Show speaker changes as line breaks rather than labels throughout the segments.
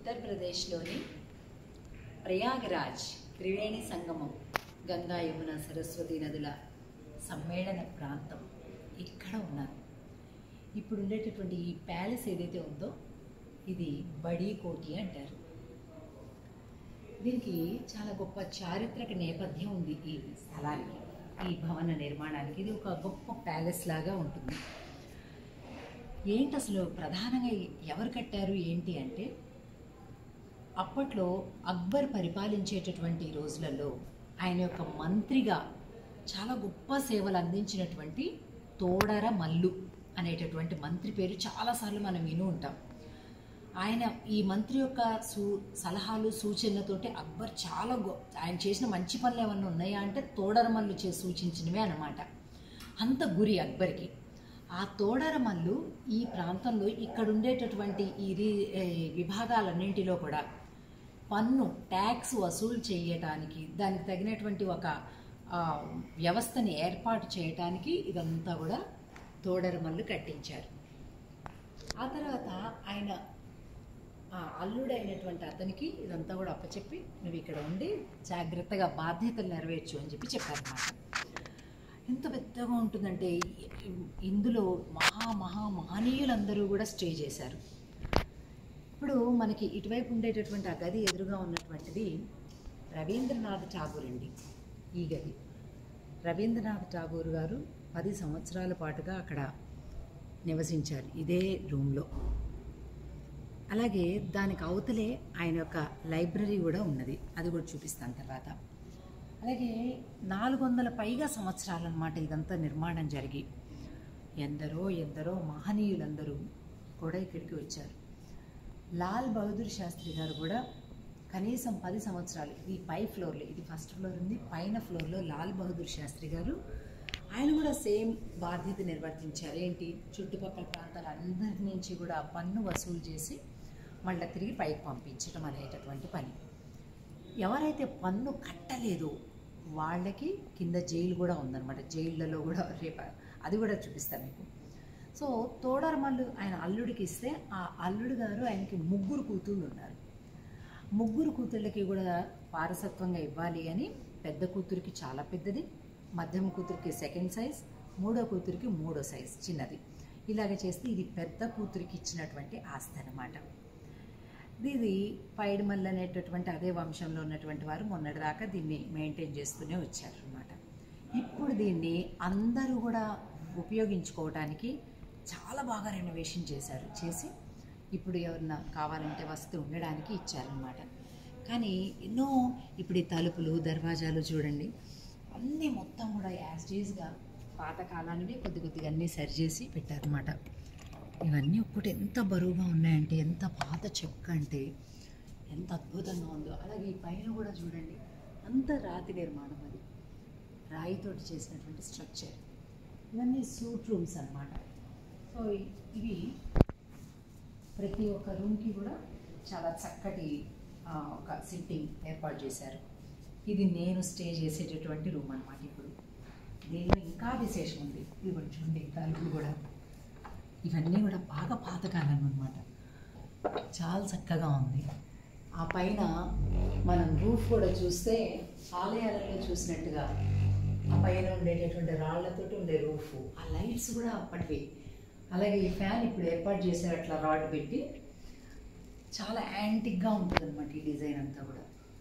ఉత్తరప్రదేశ్లోని ప్రయాగరాజ్ త్రివేణి సంగమం గంగా యమున సరస్వతి నదుల సమ్మేళన ప్రాంతం ఇక్కడ ఉన్నాను ఇప్పుడు ఉండేటటువంటి ఈ ప్యాలెస్ ఏదైతే ఉందో ఇది బడీ కోటి అంటారు దీనికి చాలా గొప్ప చారిత్రక నేపథ్యం ఉంది ఈ స్థలానికి ఈ భవన నిర్మాణానికి ఇది ఒక గొప్ప ప్యాలెస్ లాగా ఉంటుంది ఏంటి అసలు ప్రధానంగా ఎవరు కట్టారు ఏంటి అంటే అప్పట్లో అక్బర్ పరిపాలించేటటువంటి రోజులలో ఆయన యొక్క మంత్రిగా చాలా గొప్ప సేవలు అందించినటువంటి తోడర మల్లు అనేటటువంటి మంత్రి పేరు చాలాసార్లు మనం విని ఉంటాం ఆయన ఈ మంత్రి యొక్క సూ సలహాలు సూచనలతోటి అక్బర్ చాలా గొ ఆయన చేసిన మంచి పనులు ఏమన్నా ఉన్నాయా అంటే తోడరమల్లు చే సూచించినవే అన్నమాట అంత గురి అక్బర్కి ఆ తోడరమల్లు ఈ ప్రాంతంలో ఇక్కడ ఉండేటటువంటి ఈ రి- ఏ, విభాగాలన్నింటిలో కూడా పన్ను ట్యాక్స్ వసూలు చేయటానికి దానికి తగినటువంటి ఒక ఆ, వ్యవస్థని ఏర్పాటు చేయటానికి ఇదంతా కూడా తోడరమల్లు కట్టించారు ఆ తర్వాత ఆయన ఆ అల్లుడైనటువంటి అతనికి ఇదంతా కూడా అప్పచెప్పి నువ్వు ఇక్కడ ఉండి జాగ్రత్తగా బాధ్యతలు నెరవేర్చు అని చెప్పి చెప్పారన్నమాట ఎంత పెద్దగా ఉంటుందంటే ఇ- ఇందులో మహా మహా మహనీయులందరూ కూడా స్టే చేశారు ఇప్పుడు మనకి ఇటువైపు ఉండేటటువంటి ఆ గది ఎదురుగా ఉన్నటువంటిది రవీంద్రనాథ్ ఠాగూర్ అండి ఈ గది రవీంద్రనాథ్ ఠాగూర్ గారు పది సంవత్సరాల పాటుగా అక్కడ నివసించారు ఇదే రూమ్లో అలాగే దానికి అవతలే ఆయన యొక్క లైబ్రరీ కూడా ఉన్నది అది కూడా చూపిస్తాను తర్వాత అలాగే నాలుగు వందల పైగా సంవత్సరాలు అనమాట ఇదంతా నిర్మాణం జరిగి ఎందరో ఎందరో మహనీయులందరూ కూడా ఇక్కడికి వచ్చారు లాల్ బహదూర్ శాస్త్రి గారు కూడా కనీసం పది సంవత్సరాలు ఇది పై ఫ్లోర్లో ఇది ఫస్ట్ ఫ్లోర్ ఉంది పైన ఫ్లోర్లో లాల్ బహదూర్ శాస్త్రి గారు ఆయన కూడా సేమ్ బాధ్యత నిర్వర్తించారు ఏంటి చుట్టుపక్కల ప్రాంతాల అందరి నుంచి కూడా పన్ను వసూలు చేసి మళ్ళీ తిరిగి పైకి పంపించడం అనేటటువంటి పని ఎవరైతే పన్ను కట్టలేదో వాళ్ళకి కింద జైలు కూడా ఉందన్నమాట జైళ్ళలో కూడా రేపు అది కూడా చూపిస్తాను మీకు సో తోడరమల్లు ఆయన అల్లుడికి ఇస్తే ఆ అల్లుడు గారు ఆయనకి ముగ్గురు కూతుళ్ళు ఉన్నారు ముగ్గురు కూతుళ్ళకి కూడా వారసత్వంగా ఇవ్వాలి అని పెద్ద కూతురికి చాలా పెద్దది మధ్యమ కూతురికి సెకండ్ సైజ్ మూడో కూతురికి మూడో సైజ్ చిన్నది ఇలాగ చేస్తే ఇది పెద్ద కూతురికి ఇచ్చినటువంటి ఆస్తి అన్నమాట ఇది పైడిమల్లి అనేటటువంటి అదే వంశంలో ఉన్నటువంటి వారు మొన్నటిదాకా దీన్ని మెయింటైన్ చేస్తూనే వచ్చారు అనమాట ఇప్పుడు దీన్ని అందరూ కూడా ఉపయోగించుకోవడానికి చాలా బాగా రెనోవేషన్ చేశారు చేసి ఇప్పుడు ఎవరన్నా కావాలంటే వస్తూ ఉండడానికి ఇచ్చారనమాట కానీ ఎన్నో ఇప్పుడు ఈ తలుపులు దర్వాజాలు చూడండి అన్నీ మొత్తం కూడా యాస్టీజ్గా పాతకాలానివి కొద్ది కొద్దిగా అన్నీ సరిచేసి పెట్టారనమాట ఇవన్నీ ఒక్కటి ఎంత బరువుగా ఉన్నాయంటే ఎంత పాత చెక్క అంటే ఎంత అద్భుతంగా ఉందో అలాగే ఈ పైన కూడా చూడండి అంత రాతి నిర్మాణం అది రాయితోటి చేసినటువంటి స్ట్రక్చర్ ఇవన్నీ సూట్ రూమ్స్ అన్నమాట సో ఇ- ఇవి ప్రతి ఒక్క రూమ్కి కూడా చాలా చక్కటి ఆ, ఒక సిట్టింగ్ ఏర్పాటు చేశారు ఇది నేను స్టే చేసేటటువంటి రూమ్ అన్నమాట ఇప్పుడు దీనిలో ఇంకా విశేషం ఉంది ఇది కూడా చూడండి తలుపులు కూడా ఇవన్నీ కూడా బాగా పాతకాలం అనమాట చాలా చక్కగా ఉంది ఆ పైన మనం రూఫ్ కూడా చూస్తే ఆలయాలలో చూసినట్టుగా ఆ పైన ఉండేటటువంటి రాళ్లతోటి ఉండే రూఫ్ ఆ లైట్స్ కూడా అప్పటివి అలాగే ఈ ఫ్యాన్ ఇప్పుడు ఏర్పాటు చేశారు అట్లా రాడ్ పెట్టి చాలా యాంటిక్గా ఉంటుంది అనమాట ఈ డిజైన్ అంతా కూడా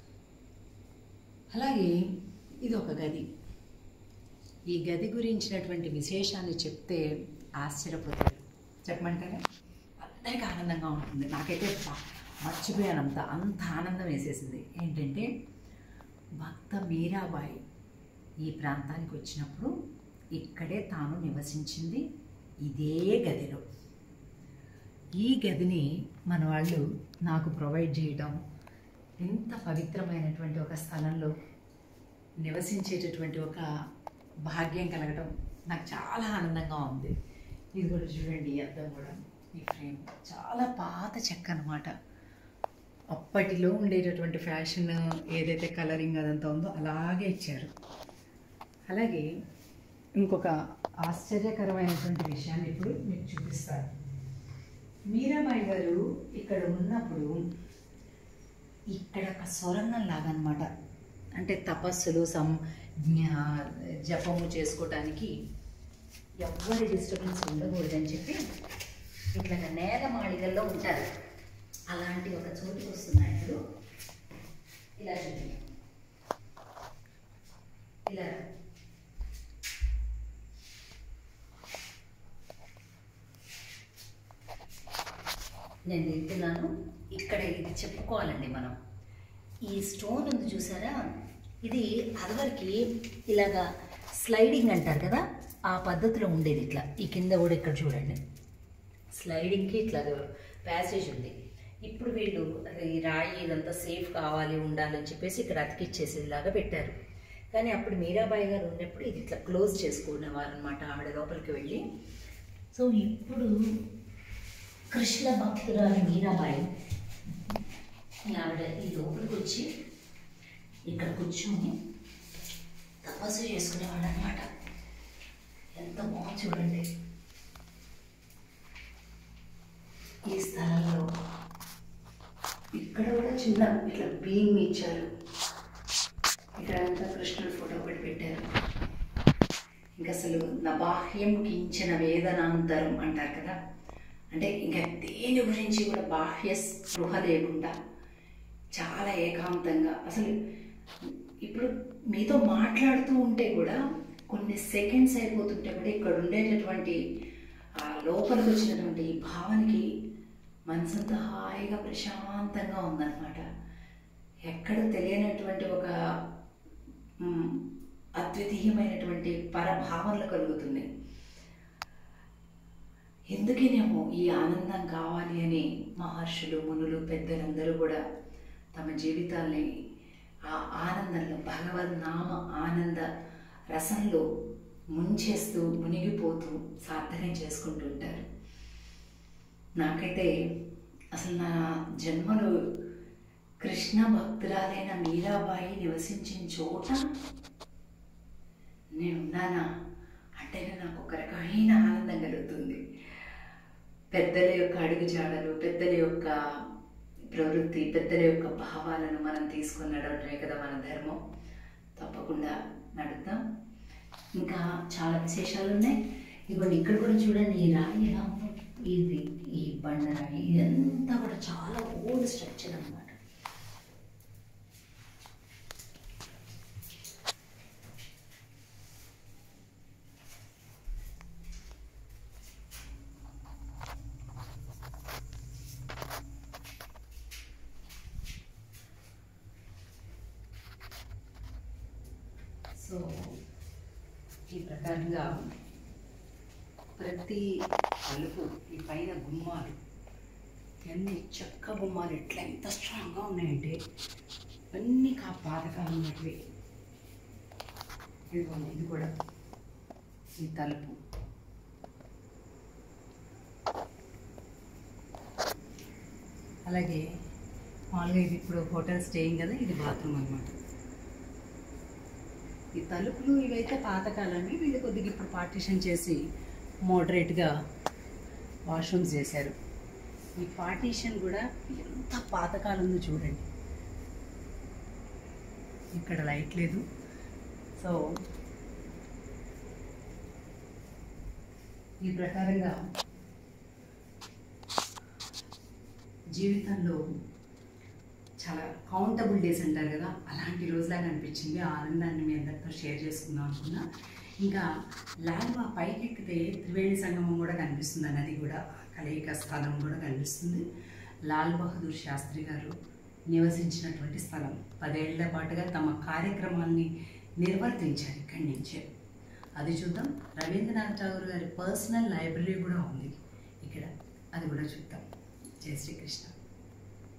అలాగే ఇది ఒక గది ఈ గది గురించినటువంటి విశేషాన్ని చెప్తే ఆశ్చర్యపోతారు చెప్పమంటారా అందరికీ ఆనందంగా ఉంటుంది నాకైతే ప- మర్చిపోయానంత అంత ఆనందం వేసేసింది ఏంటంటే భక్త మీరాబాయి ఈ ప్రాంతానికి వచ్చినప్పుడు ఇక్కడే తాను నివసించింది ఇదే గదిలో ఈ గదిని మన వాళ్ళు నాకు ప్రొవైడ్ చేయడం ఎంత పవిత్రమైనటువంటి ఒక స్థలంలో నివసించేటటువంటి ఒక భాగ్యం కలగడం నాకు చాలా ఆనందంగా ఉంది ఇది కూడా చూడండి ఈ అద్దం కూడా ఈ ఫ్రేమ్ చాలా పాత చెక్క అనమాట అప్పటిలో ఉండేటటువంటి ఫ్యాషన్ ఏదైతే కలరింగ్ అదంతా ఉందో అలాగే ఇచ్చారు అలాగే ఇంకొక ఆశ్చర్యకరమైనటువంటి విషయాన్ని ఇప్పుడు మీకు చూపిస్తాను మీరాబాయి గారు ఇక్కడ ఉన్నప్పుడు ఇక్కడ ఒక సొరంగం లాగా అనమాట అంటే తపస్సులు సం జ్ఞా- జపము చేసుకోవటానికి ఎవ్వరి డిస్టర్బెన్స్ ఉండకూడదని చెప్పి ఇట్లా నేల మాళికల్లో ఉంటారు అలాంటి ఒక చోటుకి వస్తున్నాయి ఇప్పుడు ఇలా చూడండి ఇలా నేను తింటున్నాను ఇక్కడ ఇది చెప్పుకోవాలండి మనం ఈ స్టోన్ ఉంది చూసారా ఇది అదివరకు ఇలాగా స్లైడింగ్ అంటారు కదా ఆ పద్ధతిలో ఉండేది ఇట్లా ఈ కింద కూడా ఇక్కడ చూడండి స్లైడింగ్కి ఇట్లా ప్యాసేజ్ ఉంది ఇప్పుడు వీళ్ళు అరే ఈ రాయి ఇదంతా సేఫ్ కావాలి ఉండాలని చెప్పేసి ఇక్కడ అతికిచ్చేసేలాగా పెట్టారు కానీ అప్పుడు మీరాబాయి గారు ఉన్నప్పుడు ఇది ఇట్లా క్లోజ్ చేసుకునేవారు అనమాట ఆవిడ లోపలికి వెళ్ళి సో ఇప్పుడు కృష్ణ భక్తురాలు మీరాబాయి ఈ ఆవిడ ఈ లోపలికి వచ్చి ఇక్కడ కూర్చొని తపస్సు చేసుకునేవాడు అనమాట ఎంత బాగుంది చూడండి ఈ స్థలంలో ఇక్కడ కూడా చిన్న ఇట్లా బీమ్ ఇచ్చారు ఇక్కడ అంతా కృష్ణుడి ఫోటో ఒకటి పెట్టారు ఇంకా అసలు నా బాహ్యం కించిన వేదనాంతరం అంటారు కదా అంటే ఇంకా దేని గురించి కూడా బాహ్య స్పృహ లేకుండా చాలా ఏకాంతంగా అసలు ఇప్పుడు మీతో మాట్లాడుతూ ఉంటే కూడా కొన్ని సెకండ్స్ అయిపోతుంటే కూడా ఇక్కడ ఉండేటటువంటి ఆ లోపలికి వచ్చినటువంటి ఈ భావనకి మనసంతా హాయిగా ప్రశాంతంగా ఉందన్నమాట ఎక్కడ తెలియనటువంటి ఒక మ్, అద్వితీయమైనటువంటి పరభావనలు కలుగుతున్నాయి ఎందుకేనేమో ఈ ఆనందం కావాలి అని మహర్షులు మునులు పెద్దలందరూ కూడా తమ జీవితాల్ని ఆ ఆనందంలో భగవద్ నామ ఆనంద రసంలో ముంచేస్తూ మునిగిపోతూ సాధన చేసుకుంటూ ఉంటారు నాకైతే అసలు నా జన్మలో కృష్ణ భక్తురాలైన మీరాబాయి నివసించిన చోట నేనున్నానా అంటే నాకు ఒక రకమైన ఆనందం కలుగుతుంది పెద్దల యొక్క అడుగుజాడలు పెద్దల యొక్క ప్రవృత్తి పెద్దల యొక్క భావాలను మనం తీసుకొని నడవటమే కదా మన ధర్మం తప్పకుండా నడుద్దాం ఇంకా చాలా విశేషాలు ఉన్నాయి ఇవ్వండి ఇక్కడ కూడా చూడండి ఈ రాయి ఎలా ఉందో ఇది ఈ బండరాయి ఇదంతా కూడా చాలా ఓల్డ్ స్ట్రక్చర్ అన్నమాట సో ఈ ప్రకారంగా ప్రతి తలుపు ఈ పైన గుమ్మాలు ఎన్ని చెక్క గుమ్మాలు ఎట్లా ఎంత స్ట్రాంగ్గా ఉన్నాయంటే అన్నీ కా పాతకాలం ఉన్నటివి ఇదిగోండి ఇది కూడా ఈ తలుపు అలాగే మామూలుగా ఇది ఇప్పుడు హోటల్ స్టేయింగ్ కదా ఇది బాత్రూమ్ అనమాట ఈ తలుపులు ఇవైతే పాతకాలంవి వీళ్ళు కొద్దిగా ఇప్పుడు పార్టీషన్ చేసి మోడరేట్గా వాష్రూమ్స్ చేశారు ఈ పార్టీషన్ కూడా ఎంత పాతకాలంలో చూడండి ఇక్కడ లైట్ లేదు సో ఈ ప్రకారంగా జీవితంలో చాలా కౌంటబుల్ డేస్ అంటారు కదా అలాంటి రోజులాగా అనిపించింది ఆ ఆనందాన్ని మీ అందరితో షేర్ చేసుకుందాం అనుకున్నా ఇంకా లాల్వా పైకి ఎక్కితే త్రివేణి సంగమం కూడా కనిపిస్తుంది అన్నది కూడా కలయిక స్థలం కూడా కనిపిస్తుంది లాల్ బహదూర్ శాస్త్రి గారు నివసించినటువంటి స్థలం పదేళ్ల పాటుగా తమ కార్యక్రమాల్ని నిర్వర్తించారు ఇక్కడి నుంచే అది చూద్దాం రవీంద్రనాథ్ ఠాగూర్ గారి పర్సనల్ లైబ్రరీ కూడా ఉంది ఇక్కడ అది కూడా చూద్దాం జై శ్రీకృష్ణ